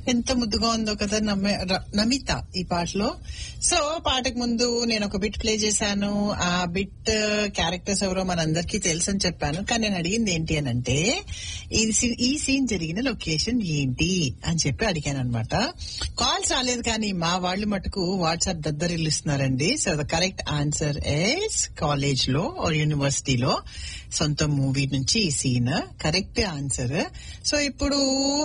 ఎంత ముద్దుగా ఉందో కదా నమ్మ- ర- నమిత ఈ పాటలో సో పాటకు ముందు నేను ఒక బిట్ ప్లే చేశాను ఆ బిట్ క్యారెక్టర్స్ ఎవరో మనందరికీ తెలుసు అని చెప్పాను కానీ నేను అడిగింది ఏంటి అని అంటే ఈ సీ- ఈ సీన్ జరిగిన లొకేషన్ ఏంటి అని చెప్పి అడిగాను అనమాట కాల్స్ రాలేదు కానీ మా వాళ్ళు మటుకు వాట్సాప్ దద్దరిల్లుస్తున్నారండి so the correct answer is college లో యూనివర్సిటీలో సొంత మూవీ నుంచి ఈ సీన్ కరెక్ట్ ఆన్సర్ సో ఇప్పుడు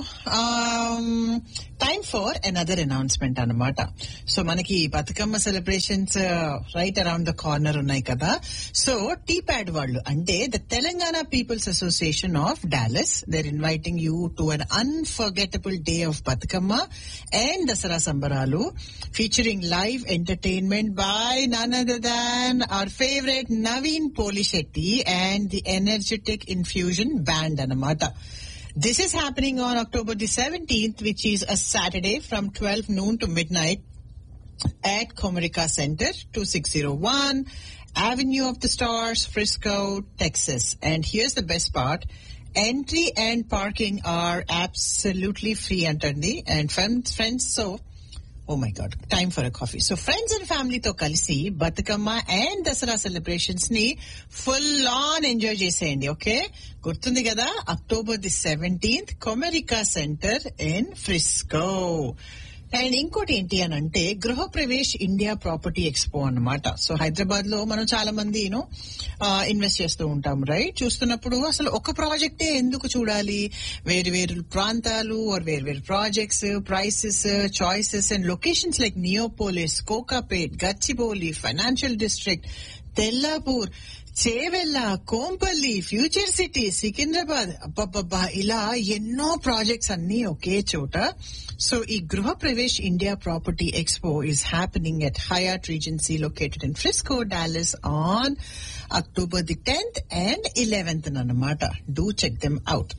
టైం ఫర్ అనదర్ అనౌన్స్మెంట్ అన్నమాట సో మనకి Bathukamma celebrations right around the corner ఉన్నాయి కదా సో టీ ప్యాడ్ వాళ్ళు అంటే the Telangana people's association of Dallas they're inviting you to an unforgettable day of Bathukamma and Dasara సంబరాలు featuring live entertainment by none other than our favourite Naveen Polishetty and the energetic infusion band అన్నమాట This is happening on October the 17th, which is a Saturday from 12 noon to midnight at Comerica Center, 2601 Avenue of the Stars, Frisco, Texas. And here's the best part. Entry and parking are absolutely free, Anthony. And friends, friends, so oh my god time for a coffee so friends and ఫ్యామిలీతో కలిసి Bathukamma and Dasara celebrations ని full on enjoy చేసేయండి okay గుర్తుంది కదా October the seventeenth Comerica Center in Frisco and ఇంకోటి ఏంటి అని అంటే Griha Pravesh India property expo అన్నమాట సో హైదరాబాద్ లో మనం చాలా మంది యూనో ఇన్వెస్ట్ చేస్తూ ఉంటాం రైట్ చూస్తున్నప్పుడు అసలు ఒక ప్రాజెక్టే ఎందుకు చూడాలి వేరు వేరు ప్రాంతాలు ఆర్ వేరు వేరు projects prices choices and locations like Neopolis Kokapet Gachibowli Financial District Tellapur Chevella Kompally Future City Secunderabad అబ్బబ్బబ్బా ఇలా ఎన్నో ప్రాజెక్ట్స్ అన్ని ఒకే చోట సో ఈ Griha Pravesh India property expo is happening at Hyatt Regency located in Frisco Dallas on October the tenth and eleventh అన్నమాట do check them out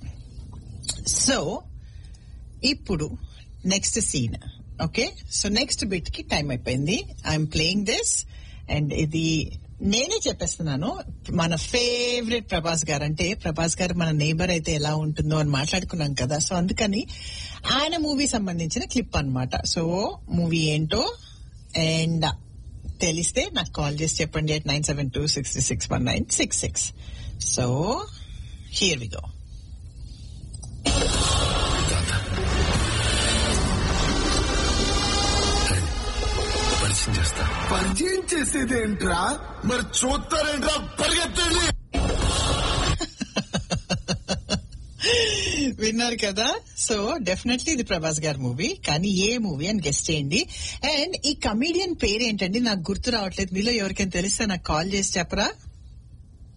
so ఇప్పుడు next scene okay so next bit కి time అయిపోయింది I'm playing this and ఇది నేనే చెప్పేస్తున్నాను మన favourite Prabhas గారు అంటే ప్రభాస్ గారు మన నేబర్ అయితే ఎలా ఉంటుందో అని మాట్లాడుకున్నాం కదా సో అందుకని ఆయన మూవీ సంబంధించిన క్లిప్ అన్నమాట సో మూవీ ఏంటో అండ్ తెలిస్తే నాకు కాల్ చేసి చెప్పండి at nine seven two six six one nine six six so here we go పరిచయం చేస్తా పరిచయం చేసేదేంట్రా మరి చూస్తారేంట్రా పరిగెత్తండి విన్నారు కదా సో డెఫినెట్లీ ఇది ప్రభాస్ గారి మూవీ కానీ ఏ మూవీ అని గెస్ట్ చేయండి అండ్ ఈ కమీడియన్ పేరు ఏంటండి నాకు గుర్తు రావట్లేదు మీలో ఎవరికైనా తెలిస్తే నాకు కాల్ చేసి చెప్పరా